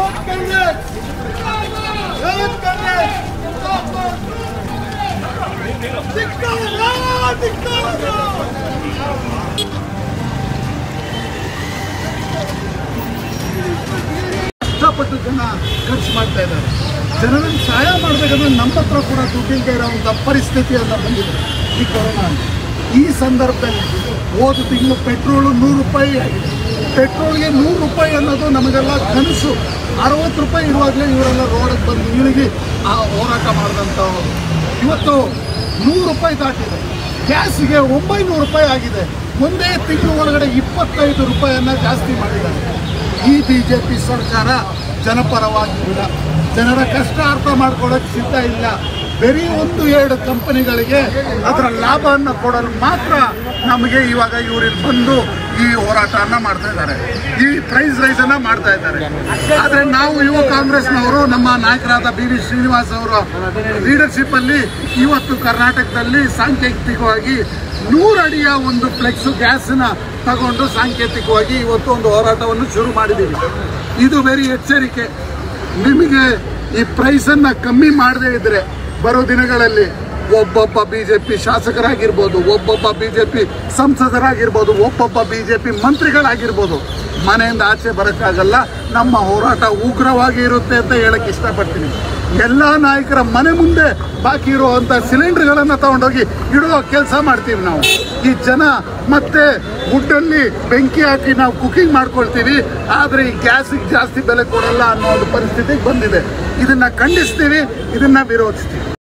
ಕಷ್ಟಪಟ್ಟು ಜನ ಖರ್ಚು ಮಾಡ್ತಾ ಇದ್ದಾರೆ ಜನರಿಗೆ ಸಹಾಯ ಮಾಡಬೇಕಂದ್ರೆ ನಮ್ಮ ಹತ್ರ ಕೂಡ ದುಡ್ಡಿಲ್ಲದೆ ಇರೋಂಥ ಪರಿಸ್ಥಿತಿಯನ್ನು ಬಂದಿದೆ ಈ ಕೊರೋನಾ ಅಂತ. ಈ ಸಂದರ್ಭದಲ್ಲಿ ಹೋದ ತಿಂಗಳು ಪೆಟ್ರೋಲು ನೂರು ರೂಪಾಯಿ ಆಗಿದೆ ಪೆಟ್ರೋಲ್ಗೆ ನೂರು ರೂಪಾಯಿ ಅನ್ನೋದು ನಮಗೆಲ್ಲ ಕನಸು ಅರವತ್ತು ರೂಪಾಯಿ ಇರುವಾಗಲೇ ಇವರೆಲ್ಲ ರೋಡಿಗೆ ಬಂದು ಇಳಿಗೆ ಆ ಹೋರಾಟ ಮಾಡಿದಂಥವ್ರು ಇವತ್ತು ನೂರು ರೂಪಾಯಿ ದಾಟಿದೆ ಗ್ಯಾಸಿಗೆ ಒಂಬೈನೂರು ರೂಪಾಯಿ ಆಗಿದೆ ಒಂದೇ ತಿಂಗಳು ಒಳಗಡೆ ಇಪ್ಪತ್ತೈದು ರೂಪಾಯಿಯನ್ನ ಜಾಸ್ತಿ ಮಾಡಿದ್ದಾರೆ ಈ ಬಿ ಜೆ ಪಿ ಸರ್ಕಾರ ಜನಪರವಾಗಿಲ್ಲ ಜನರ ಕಷ್ಟ ಅರ್ಥ ಮಾಡ್ಕೊಳ್ಳೋಕೆ ಸಿದ್ಧ ಇಲ್ಲ ಬರೀ ಒಂದು ಎರಡು ಕಂಪನಿಗಳಿಗೆ ಅದರ ಲಾಭವನ್ನು ಕೊಡಲು ಮಾತ್ರ ನಮಗೆ ಇವಾಗ ಇವರು ಬಂದು ಈ ಹೋರಾಟವನ್ನ ಮಾಡ್ತಾ ಇದ್ದಾರೆ ಈ ಪ್ರೈಸ್ ರೈಸ್ ಅನ್ನ ಮಾಡ್ತಾ ಇದ್ದಾರೆ ಆದ್ರೆ ನಾವು ಯುವ ಕಾಂಗ್ರೆಸ್ನವರು ನಮ್ಮ ನಾಯಕರಾದ ಬಿ ವಿ ಶ್ರೀನಿವಾಸ್ ಅವರ ಲೀಡರ್ಶಿಪ್ ಅಲ್ಲಿ ಇವತ್ತು ಕರ್ನಾಟಕದಲ್ಲಿ ಸಾಂಕೇತಿಕವಾಗಿ ನೂರು ಅಡಿಯ ಒಂದು ಫ್ಲೆಕ್ಸ್ ಗ್ಯಾಸ್ನ ತಗೊಂಡು ಸಾಂಕೇತಿಕವಾಗಿ ಇವತ್ತು ಒಂದು ಹೋರಾಟವನ್ನು ಶುರು ಮಾಡಿದ್ದೀವಿ ಇದು ವೆರಿ ಎಚ್ಚರಿಕೆ ನಿಮಗೆ ಈ ಪ್ರೈಸನ್ನು ಕಮ್ಮಿ ಮಾಡದೇ ಇದ್ರೆ ಬರೋ ದಿನಗಳಲ್ಲಿ ಒಬ್ಬೊಬ್ಬ ಬಿಜೆಪಿ ಶಾಸಕರಾಗಿರ್ಬೋದು ಒಬ್ಬೊಬ್ಬ ಬಿಜೆಪಿ ಸಂಸದರಾಗಿರ್ಬೋದು ಒಬ್ಬೊಬ್ಬ ಬಿಜೆಪಿ ಮಂತ್ರಿಗಳಾಗಿರ್ಬೋದು ಮನೆಯಿಂದ ಆಚೆ ಬರೋಕ್ಕಾಗಲ್ಲ ನಮ್ಮ ಹೋರಾಟ ಉಗ್ರವಾಗಿ ಇರುತ್ತೆ ಅಂತ ಹೇಳಕ್ ಇಷ್ಟಪಡ್ತೀನಿ ಎಲ್ಲ ನಾಯಕರ ಮನೆ ಮುಂದೆ ಬಾಕಿ ಇರುವಂತ ಸಿಲಿಂಡರ್ಗಳನ್ನು ತಗೊಂಡೋಗಿ ಇಡುವ ಕೆಲಸ ಮಾಡ್ತೀವಿ ನಾವು ಈ ಜನ ಮತ್ತೆ ವುಡ್ಡಲ್ಲಿ ಬೆಂಕಿ ಹಾಕಿ ನಾವು ಕುಕಿಂಗ್ ಮಾಡ್ಕೊಳ್ತೀವಿ ಆದ್ರೆ ಈ ಗ್ಯಾಸಿಗೆ ಜಾಸ್ತಿ ಬೆಲೆ ಕೊಡಲ್ಲ ಅನ್ನೋ ಒಂದು ಪರಿಸ್ಥಿತಿಗೆ ಬಂದಿದೆ ಇದನ್ನ ಖಂಡಿಸ್ತೀವಿ ಇದನ್ನ ವಿರೋಧಿಸ್ತೀವಿ